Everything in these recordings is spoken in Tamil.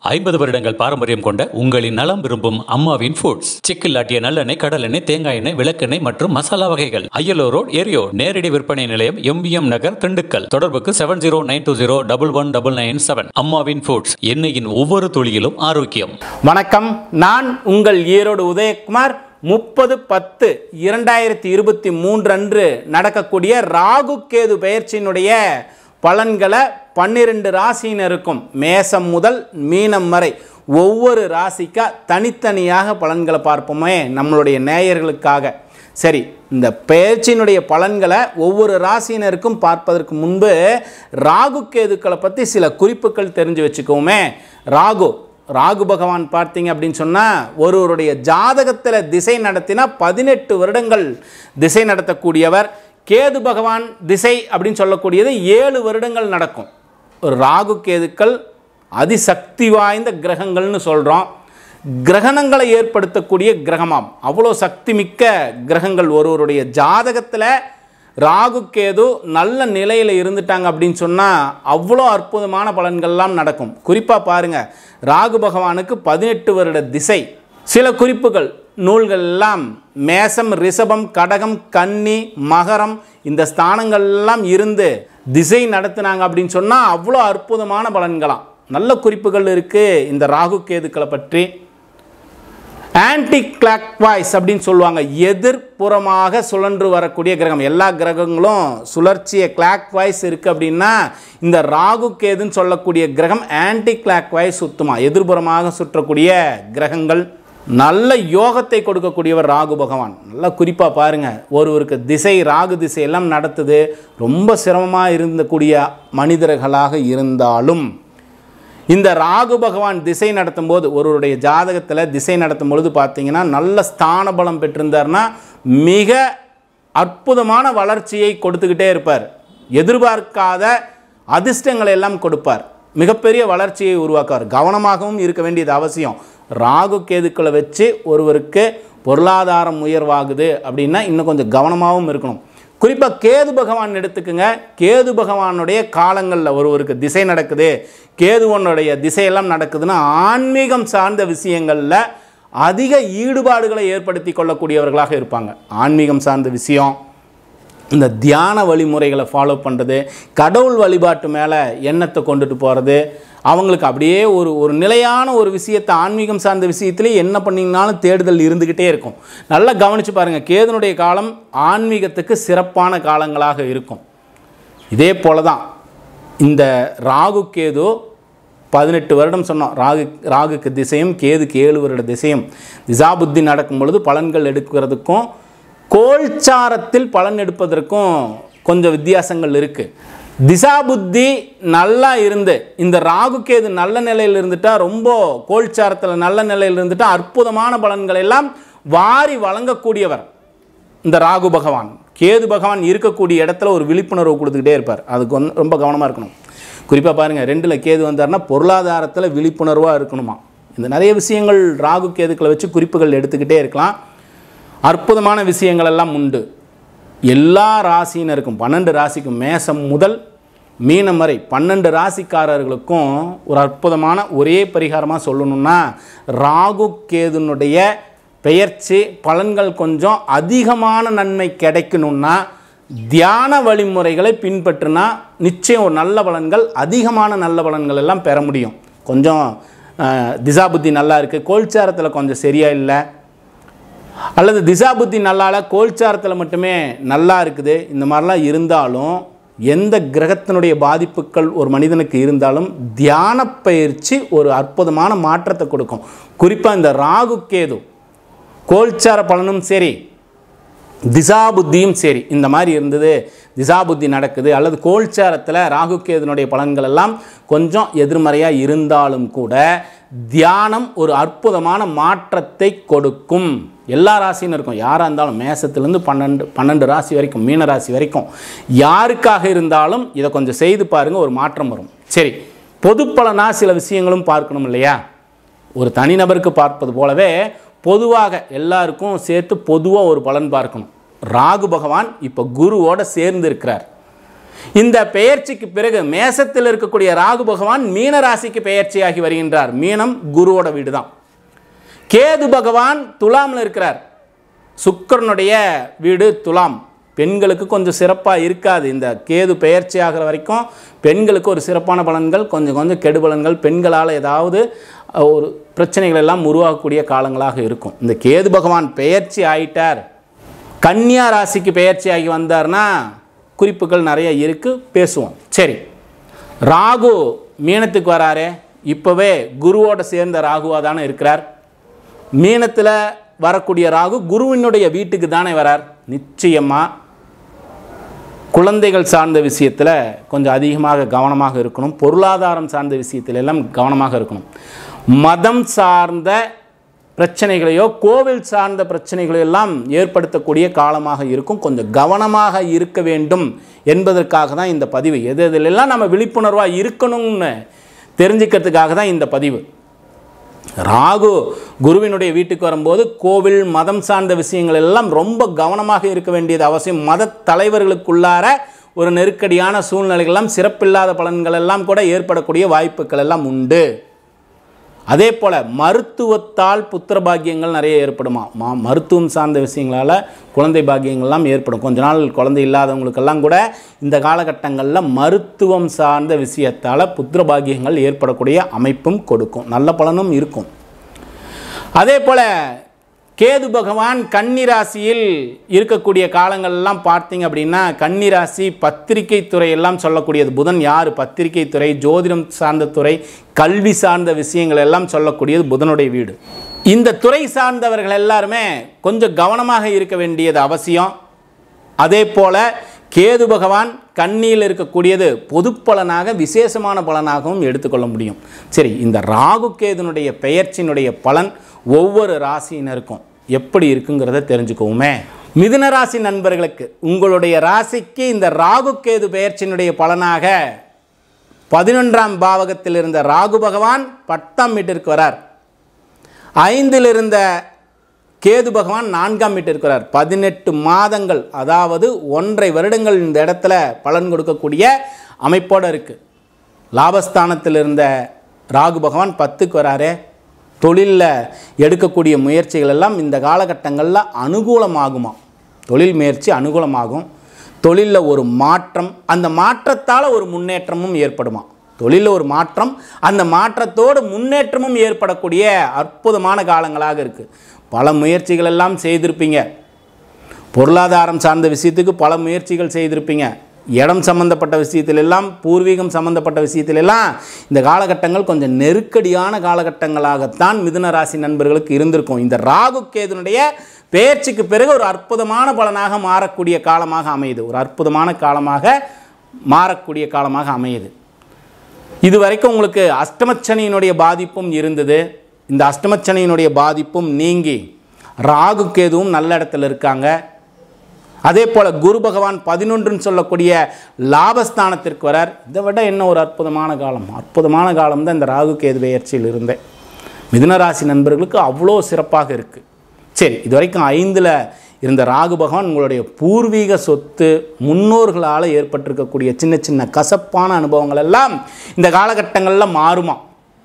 ஐம்பது வருடங்கள் பாரம்பரியம் கொண்ட உங்களின் நலம் விரும்பும் அம்மாவின் ஃபுட்ஸ் சிக்கில்லாட்டிய நல்லெண்ணெய் கடலெண்ணெய் தேங்காய் எண்ணெய் விளக்கெண்ணெய் மற்றும் மசாலா வகைகள் ஐயலோ ரோட் ஏரியோ நேரடி விற்பனை நிலையம் எம்பிஎம் நகர் திண்டுக்கல் தொடர்புக்கு seven zero nine two zero double one double nine seven அம்மாவின் ஃபுட்ஸ் எண்ணெயின் ஒவ்வொரு துளியிலும் ஆரோக்கியம் வணக்கம் நான் உங்கள் ஈரோடு உதயகுமார் முப்பது பத்து இரண்டாயிரத்தி இருபத்தி மூன்று அன்று நடக்கக்கூடிய ராகு கேது பெயர்ச்சியினுடைய பலன்களை பன்னிரண்டு ராசியினருக்கும் மேசம் முதல் மீனம் வரை ஒவ்வொரு ராசிக்கா தனித்தனியாக பலன்களை பார்ப்போமே நம்மளுடைய நேயர்களுக்காக சரி இந்த பெயர்ச்சியினுடைய பலன்களை ஒவ்வொரு ராசியினருக்கும் பார்ப்பதற்கு முன்பு ராகு கேதுக்களை பற்றி சில குறிப்புகள் தெரிஞ்சு வச்சுக்கோமே ராகு ராகு பகவான் பார்த்தீங்க அப்படின்னு சொன்னால் ஒருவருடைய ஜாதகத்தில் திசை நடத்தினா பதினெட்டு வருடங்கள் திசை நடத்தக்கூடியவர் கேது பகவான் திசை அப்படின்னு சொல்லக்கூடியது ஏழு வருடங்கள் நடக்கும் ஒரு ராகு கேதுக்கள் அதிசக்தி வாய்ந்த கிரகங்கள்னு சொல்கிறோம் கிரகணங்களை ஏற்படுத்தக்கூடிய கிரகமாம் அவ்வளோ சக்தி மிக்க கிரகங்கள் ஒருவருடைய ஜாதகத்தில் ராகு கேது நல்ல நிலையில் இருந்துட்டாங்க அப்படின்னு சொன்னால் அவ்வளோ அற்புதமான பலன்கள்லாம் நடக்கும் குறிப்பாக பாருங்கள் ராகு பகவானுக்கு பதினெட்டு வருட திசை சில குறிப்புகள் நூல்கள் எல்லாம் மேசம் ரிஷபம் கடகம் கன்னி மகரம் இந்த ஸ்தானங்கள் எல்லாம் இருந்து திசை நடத்துனாங்க அப்படின்னு சொன்னால் அவ்வளோ அற்புதமான பலன்களாம் நல்ல குறிப்புகள் இருக்குது இந்த ராகு கேதுக்களை பற்றி ஆன்டி கிளாக் வாய்ஸ் அப்படின்னு சொல்லுவாங்க எதிர்ப்புறமாக சுழன்று வரக்கூடிய கிரகம் எல்லா கிரகங்களும் சுழற்சியை கிளாக் வாய்ஸ் இருக்குது அப்படின்னா இந்த ராகு கேதுன்னு சொல்லக்கூடிய கிரகம் ஆன்டி கிளாக் வாய்ஸ் சுத்துமா எதிர்ப்புறமாக சுற்றக்கூடிய கிரகங்கள் நல்ல யோகத்தை கொடுக்கக்கூடியவர் ராகு பகவான் நல்லா குறிப்பாக பாருங்கள் ஒருவருக்கு திசை ராகு திசை எல்லாம் நடத்துது ரொம்ப சிரமமாக இருந்தக்கூடிய மனிதர்களாக இருந்தாலும் இந்த ராகு பகவான் திசை நடத்தும் போது ஒருவருடைய ஜாதகத்தில் திசை நடத்தும் பொழுது பார்த்தீங்கன்னா நல்ல ஸ்தான பலம் பெற்றிருந்தார்னா மிக அற்புதமான வளர்ச்சியை கொடுத்துக்கிட்டே இருப்பார் எதிர்பார்க்காத அதிர்ஷ்டங்களை எல்லாம் கொடுப்பார் மிகப்பெரிய வளர்ச்சியை உருவாக்குவார் கவனமாகவும் இருக்க வேண்டியது அவசியம் ராகு கேதுக்களை வச்சு ஒருவருக்கு பொருளாதாரம் உயர்வாகுது அப்படின்னா இன்னும் கொஞ்சம் கவனமாகவும் இருக்கணும் குறிப்பாக கேது பகவான் எடுத்துக்குங்க கேது பகவானுடைய காலங்களில் ஒருவருக்கு திசை நடக்குது கேதுவனுடைய திசையெல்லாம் நடக்குதுன்னா ஆன்மீகம் சார்ந்த விஷயங்களில் அதிக ஈடுபாடுகளை ஏற்படுத்தி கொள்ளக்கூடியவர்களாக இருப்பாங்க ஆன்மீகம் சார்ந்த விஷயம் இந்த தியான வழிமுறைகளை ஃபாலோ பண்ணுறது கடவுள் வழிபாட்டு மேலே எண்ணத்தை கொண்டுட்டு போகிறது அவங்களுக்கு அப்படியே ஒரு ஒரு நிலையான ஒரு விஷயத்தை ஆன்மீகம் சார்ந்த விஷயத்திலே என்ன பண்ணிங்கனாலும் தேடுதல் இருந்துக்கிட்டே இருக்கும் நல்லா கவனித்து பாருங்கள் கேதனுடைய காலம் ஆன்மீகத்துக்கு சிறப்பான காலங்களாக இருக்கும் இதே போல தான் இந்த ராகு கேது பதினெட்டு வருடம் சொன்னோம் ராகு ராகுக்கு திசையும் கேதுக்கு ஏழு வருட திசையும் திசாபுத்தி நடக்கும் பொழுது பலன்கள் எடுக்கிறதுக்கும் கோல்சாரத்தில் பலன் எடுப்பதற்கும் கொஞ்சம் வித்தியாசங்கள் இருக்குது திசாபுத்தி நல்லா இருந்து இந்த ராகு கேது நல்ல நிலையில் இருந்துட்டா ரொம்ப கோல்சாரத்தில் நல்ல நிலையில் இருந்துட்டா அற்புதமான பலன்கள் எல்லாம் வாரி வழங்கக்கூடியவர் இந்த ராகு பகவான் கேது பகவான் இருக்கக்கூடிய இடத்துல ஒரு விழிப்புணர்வு கொடுத்துக்கிட்டே இருப்பார் அதுக்கு வந்து ரொம்ப கவனமாக இருக்கணும் குறிப்பாக பாருங்கள் ரெண்டில் கேது வந்தார்னா பொருளாதாரத்தில் விழிப்புணர்வாக இருக்கணுமா இந்த நிறைய விஷயங்கள் ராகு கேதுக்களை வச்சு குறிப்புகள் எடுத்துக்கிட்டே இருக்கலாம் அற்புதமான விஷயங்கள் எல்லாம் உண்டு எல்லா ராசியினருக்கும் பன்னெண்டு ராசிக்கும் மேசம் முதல் மீனம் வரை பன்னெண்டு ராசிக்காரர்களுக்கும் ஒரு அற்புதமான ஒரே பரிகாரமாக சொல்லணும்னா ராகு கேதுனுடைய பெயர்ச்சி பலன்கள் கொஞ்சம் அதிகமான நன்மை கிடைக்கணும்னா தியான வழிமுறைகளை பின்பற்றினா நிச்சயம் ஒரு நல்ல பலன்கள் அதிகமான நல்ல பலன்கள் எல்லாம் பெற முடியும் கொஞ்சம் திசாபுத்தி நல்லா இருக்குது கோல்சாரத்தில் கொஞ்சம் சரியா இல்லை அல்லது திசாபுத்தி நல்லால கோல்சாரத்தில் மட்டுமே நல்லா இருக்குது இந்த மாதிரிலாம் இருந்தாலும் எந்த கிரகத்தினுடைய பாதிப்புகள் ஒரு மனிதனுக்கு இருந்தாலும் தியான பயிற்சி ஒரு அற்புதமான மாற்றத்தை கொடுக்கும் குறிப்பாக இந்த ராகு கேது கோல்சார பலனும் சரி திசாபுத்தியும் சரி இந்த மாதிரி இருந்தது திசாபுத்தி நடக்குது அல்லது கோல்சாரத்தில் ராகு கேதுனுடைய பலன்கள் எல்லாம் கொஞ்சம் எதிர்மறையாக இருந்தாலும் கூட தியானம் ஒரு அற்புதமான மாற்றத்தை கொடுக்கும் எல்லா ராசினருக்கும் யாராக இருந்தாலும் மேசத்துலேருந்து பன்னெண்டு பன்னெண்டு ராசி வரைக்கும் மீன ராசி வரைக்கும் யாருக்காக இருந்தாலும் இதை கொஞ்சம் செய்து பாருங்கள் ஒரு மாற்றம் வரும் சரி பொதுப்பலனாக சில விஷயங்களும் பார்க்கணும் இல்லையா ஒரு தனிநபருக்கு பார்ப்பது போலவே பொதுவாக எல்லாருக்கும் சேர்த்து பொதுவாக ஒரு பலன் பார்க்கணும் ராகு பகவான் இப்போ குருவோட சேர்ந்து இருக்கிறார் இந்த பெயர்ச்சிக்கு பிறகு மேசத்தில் இருக்கக்கூடிய ராகு பகவான் மீன ராசிக்கு பெயர்ச்சியாகி வருகின்றார் மீனம் குருவோட வீடு தான் கேது பகவான் துலாமில் இருக்கிறார் சுக்கரனுடைய வீடு துலாம் பெண்களுக்கு கொஞ்சம் சிறப்பாக இருக்காது இந்த கேது பெயர்ச்சி ஆகிற வரைக்கும் பெண்களுக்கு ஒரு சிறப்பான பலன்கள் கொஞ்சம் கொஞ்சம் கெடு பலன்கள் பெண்களால் ஏதாவது அஹ், ஒரு பிரச்சனைகள் எல்லாம் உருவாகக்கூடிய காலங்களாக இருக்கும் இந்த கேது பகவான் பெயர்ச்சி ஆயிட்டார் கன்னியா ராசிக்கு பெயர்ச்சி ஆகி வந்தார்னா குறிப்புகள் நிறைய இருக்குது பேசுவோம் சரி ராகு மீனத்துக்கு வராரே இப்போவே குருவோட சேர்ந்த ராகுவாக தானே இருக்கிறார் மீனத்தில் வரக்கூடிய ராகு குருவினுடைய வீட்டுக்கு தானே வரார் நிச்சயமாக குழந்தைகள் சார்ந்த விஷயத்தில் கொஞ்சம் அதிகமாக கவனமாக இருக்கணும் பொருளாதாரம் சார்ந்த விஷயத்துல எல்லாம் கவனமாக இருக்கணும் மதம் சார்ந்த பிரச்சனைகளையோ கோவில் சார்ந்த பிரச்சனைகளோ எல்லாம் ஏற்படுத்தக்கூடிய காலமாக இருக்கும் கொஞ்சம் கவனமாக இருக்க வேண்டும் என்பதற்காக தான் இந்த பதிவு எது எதுலெல்லாம் நம்ம விழிப்புணர்வாக இருக்கணும்னு தெரிஞ்சுக்கிறதுக்காக தான் இந்த பதிவு ராகு குருவினுடைய வீட்டுக்கு வரும்போது கோவில் மதம் சார்ந்த விஷயங்கள் எல்லாம் ரொம்ப கவனமாக இருக்க வேண்டியது அவசியம் மத தலைவர்களுக்குள்ளார ஒரு நெருக்கடியான சூழ்நிலைகள் எல்லாம் சிறப்பில்லாத பலன்கள் எல்லாம் கூட ஏற்படக்கூடிய வாய்ப்புகள் எல்லாம் உண்டு அதே போல் மருத்துவத்தால் புத்திர பாக்கியங்கள் நிறைய ஏற்படுமா மா மருத்துவம் சார்ந்த விஷயங்களால் குழந்தை பாக்கியங்கள்லாம் ஏற்படும் கொஞ்ச நாள் குழந்தை இல்லாதவங்களுக்கெல்லாம் கூட இந்த காலகட்டங்களில் மருத்துவம் சார்ந்த விஷயத்தால் புத்திர பாக்கியங்கள் ஏற்படக்கூடிய அமைப்பும் கொடுக்கும் நல்ல பலனும் இருக்கும் அதே போல் கேது பகவான் கன்னிராசியில் இருக்கக்கூடிய காலங்கள்லாம் பார்த்தீங்க அப்படின்னா கன்னிராசி பத்திரிகை துறை எல்லாம் சொல்லக்கூடியது புதன் யார் பத்திரிகை துறை ஜோதிடம் சார்ந்த துறை கல்வி சார்ந்த விஷயங்கள் எல்லாம் சொல்லக்கூடியது புதனுடைய வீடு இந்த துறை சார்ந்தவர்கள் எல்லாருமே கொஞ்சம் கவனமாக இருக்க வேண்டியது அவசியம் அதே போல் கேது பகவான் கண்ணியில் இருக்கக்கூடியது பொது பலனாக விசேஷமான பலனாகவும் எடுத்துக்கொள்ள முடியும் சரி இந்த ராகு கேதுனுடைய பெயர்ச்சியினுடைய பலன் ஒவ்வொரு ராசியினருக்கும் எப்படி இருக்குங்கிறத தெரிஞ்சுக்குவோமே மிதுன ராசி நண்பர்களுக்கு உங்களுடைய ராசிக்கு இந்த ராகு கேது பெயர்ச்சியினுடைய பலனாக பதினொன்றாம் பாவகத்தில் இருந்த ராகு பகவான் பத்தாம் வீட்டிற்கு வரார் ஐந்தில் இருந்த கேது பகவான் நான்காம் வீட்டிற்கு வரார் பதினெட்டு மாதங்கள் அதாவது ஒன்றரை வருடங்கள் இந்த இடத்துல பலன் கொடுக்கக்கூடிய அமைப்போடு இருக்குது லாபஸ்தானத்தில் இருந்த ராகு பகவான் பத்துக்கு வராரே தொழிலில் எடுக்கக்கூடிய முயற்சிகள் எல்லாம் இந்த காலகட்டங்களில் அனுகூலமாகுமா தொழில் முயற்சி அனுகூலமாகும் தொழிலில் ஒரு மாற்றம் அந்த மாற்றத்தால் ஒரு முன்னேற்றமும் ஏற்படுமா தொழிலில் ஒரு மாற்றம் அந்த மாற்றத்தோடு முன்னேற்றமும் ஏற்படக்கூடிய அற்புதமான காலங்களாக இருக்குது பல முயற்சிகள் எல்லாம் செய்திருப்பீங்க பொருளாதாரம் சார்ந்த விஷயத்துக்கு பல முயற்சிகள் செய்திருப்பீங்க இடம் சம்பந்தப்பட்ட விஷயத்தில் எல்லாம் பூர்வீகம் சம்பந்தப்பட்ட விஷயத்தில் எல்லாம் இந்த காலகட்டங்கள் கொஞ்சம் நெருக்கடியான காலகட்டங்களாகத்தான் மிதுன ராசி நண்பர்களுக்கு இருந்திருக்கும் இந்த ராகு கேதுனுடைய பெயர்ச்சிக்கு பிறகு ஒரு அற்புதமான பலனாக மாறக்கூடிய காலமாக அமையுது ஒரு அற்புதமான காலமாக மாறக்கூடிய காலமாக அமையுது இது வரைக்கும் உங்களுக்கு அஷ்டமச்சனியினுடைய பாதிப்பும் இருந்தது இந்த அஷ்டமச்சனியினுடைய பாதிப்பும் நீங்கி ராகு கேதுவும் நல்ல இடத்துல இருக்காங்க அதே போல் குரு பகவான் பதினொன்றுன்னு சொல்லக்கூடிய லாபஸ்தானத்திற்கு வரார் இதை விட என்ன ஒரு அற்புதமான காலம் அற்புதமான காலம் தான் இந்த ராகு கேது பெயர்ச்சியில் இருந்தேன் மிதுனராசி நண்பர்களுக்கு அவ்வளோ சிறப்பாக இருக்குது சரி இது வரைக்கும் ஐந்தில் இருந்த ராகு பகவான் உங்களுடைய பூர்வீக சொத்து முன்னோர்களால் ஏற்பட்டிருக்கக்கூடிய சின்ன சின்ன கசப்பான அனுபவங்கள் எல்லாம் இந்த காலகட்டங்களில் மாறுமா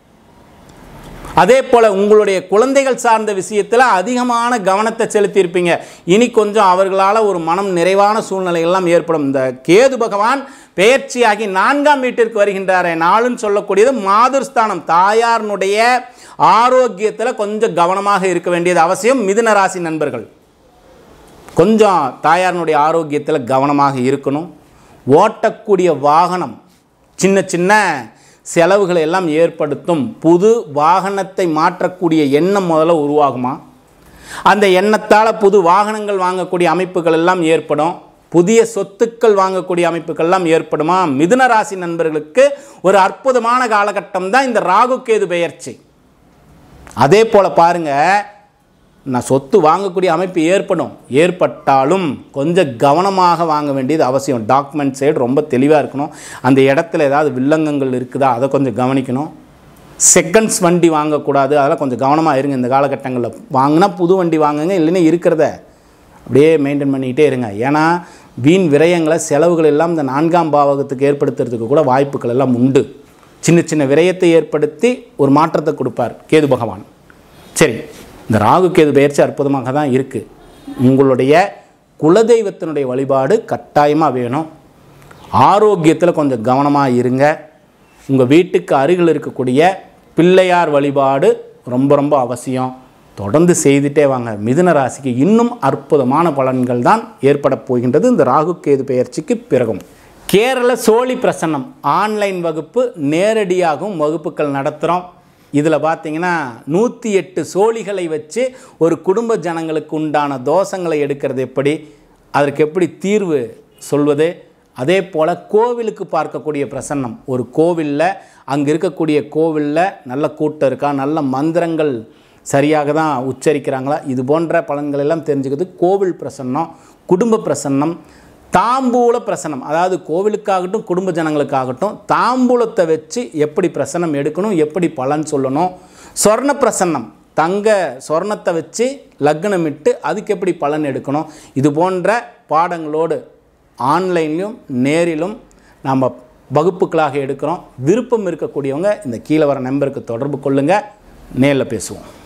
அதே போல் உங்களுடைய குழந்தைகள் சார்ந்த விஷயத்தில் அதிகமான கவனத்தை செலுத்தியிருப்பீங்க இனி கொஞ்சம் அவர்களால் ஒரு மனம் நிறைவான சூழ்நிலைகள்லாம் ஏற்படும் இந்த கேது பகவான் பெயர்ச்சியாகி நான்காம் வீட்டிற்கு வருகின்றாரே நாளுன்னு சொல்லக்கூடியது மாதுர்ஸ்தானம் தாயாரினுடைய ஆரோக்கியத்தில் கொஞ்சம் கவனமாக இருக்க வேண்டியது அவசியம் மிதுன ராசி நண்பர்கள் கொஞ்சம் தாயாரினுடைய ஆரோக்கியத்தில் கவனமாக இருக்கணும் ஓட்டக்கூடிய வாகனம் சின்ன சின்ன செலவுகளை எல்லாம் ஏற்படுத்தும் புது வாகனத்தை மாற்றக்கூடிய எண்ணம் முதல்ல உருவாகுமா அந்த எண்ணத்தால் புது வாகனங்கள் வாங்கக்கூடிய அமைப்புகள் எல்லாம் ஏற்படும் புதிய சொத்துக்கள் வாங்கக்கூடிய அமைப்புகள் எல்லாம் ஏற்படுமா மிதுன ராசி நண்பர்களுக்கு ஒரு அற்புதமான காலகட்டம் தான் இந்த ராகு கேது பெயர்ச்சி அதே போல் பாருங்கள் நான் சொத்து வாங்கக்கூடிய அமைப்பு ஏற்படும் ஏற்பட்டாலும் கொஞ்சம் கவனமாக வாங்க வேண்டியது அவசியம் டாக்குமெண்ட் சைடு ரொம்ப தெளிவாக இருக்கணும் அந்த இடத்துல ஏதாவது வில்லங்கங்கள் இருக்குதா அதை கொஞ்சம் கவனிக்கணும் செகண்ட்ஸ் வண்டி வாங்கக்கூடாது அதெல்லாம் கொஞ்சம் கவனமாக இருங்க இந்த காலகட்டங்களில் வாங்கினா புது வண்டி வாங்குங்க இல்லைன்னா இருக்கிறத அப்படியே மெயின்டைன் பண்ணிக்கிட்டே இருங்க ஏன்னா வீண் விரயங்களை செலவுகள் எல்லாம் இந்த நான்காம் பாவகத்துக்கு ஏற்படுத்துறதுக்கு கூட வாய்ப்புகள் எல்லாம் உண்டு சின்ன சின்ன விரயத்தை ஏற்படுத்தி ஒரு மாற்றத்தை கொடுப்பார் கேது பகவான் சரி இந்த ராகு கேது பயிற்சி அற்புதமாக தான் இருக்குது உங்களுடைய குலதெய்வத்தினுடைய வழிபாடு கட்டாயமாக வேணும் ஆரோக்கியத்தில் கொஞ்சம் கவனமாக இருங்க உங்கள் வீட்டுக்கு அருகில் இருக்கக்கூடிய பிள்ளையார் வழிபாடு ரொம்ப ரொம்ப அவசியம் தொடர்ந்து செய்துட்டே வாங்க மிதுன ராசிக்கு இன்னும் அற்புதமான பலன்கள் தான் ஏற்பட போகின்றது இந்த ராகு கேது பெயர்ச்சிக்கு பிறகும் கேரள சோழி பிரசன்னம் ஆன்லைன் வகுப்பு நேரடியாகவும் வகுப்புகள் நடத்துகிறோம் இதில் பார்த்தீங்கன்னா நூற்றி எட்டு சோழிகளை வச்சு ஒரு குடும்ப ஜனங்களுக்கு உண்டான தோஷங்களை எடுக்கிறது எப்படி அதற்கு எப்படி தீர்வு சொல்வது அதே போல் கோவிலுக்கு பார்க்கக்கூடிய பிரசன்னம் ஒரு கோவிலில் அங்கே இருக்கக்கூடிய கோவிலில் நல்ல கூட்டம் இருக்கா நல்ல மந்திரங்கள் சரியாக தான் உச்சரிக்கிறாங்களா இது போன்ற பலன்கள் எல்லாம் தெரிஞ்சுக்கிறது கோவில் பிரசன்னம் குடும்ப பிரசன்னம் தாம்பூல பிரசனம் அதாவது கோவிலுக்காகட்டும் குடும்ப ஜனங்களுக்காகட்டும் தாம்பூலத்தை வச்சு எப்படி பிரசனம் எடுக்கணும் எப்படி பலன் சொல்லணும் சொர்ண பிரசன்னம் தங்க சொர்ணத்தை வச்சு லக்னமிட்டு அதுக்கு எப்படி பலன் எடுக்கணும் இது போன்ற பாடங்களோடு ஆன்லைன்லையும் நேரிலும் நாம் வகுப்புகளாக எடுக்கிறோம் விருப்பம் இருக்கக்கூடியவங்க இந்த கீழே வர நம்பருக்கு தொடர்பு கொள்ளுங்கள் நேரில் பேசுவோம்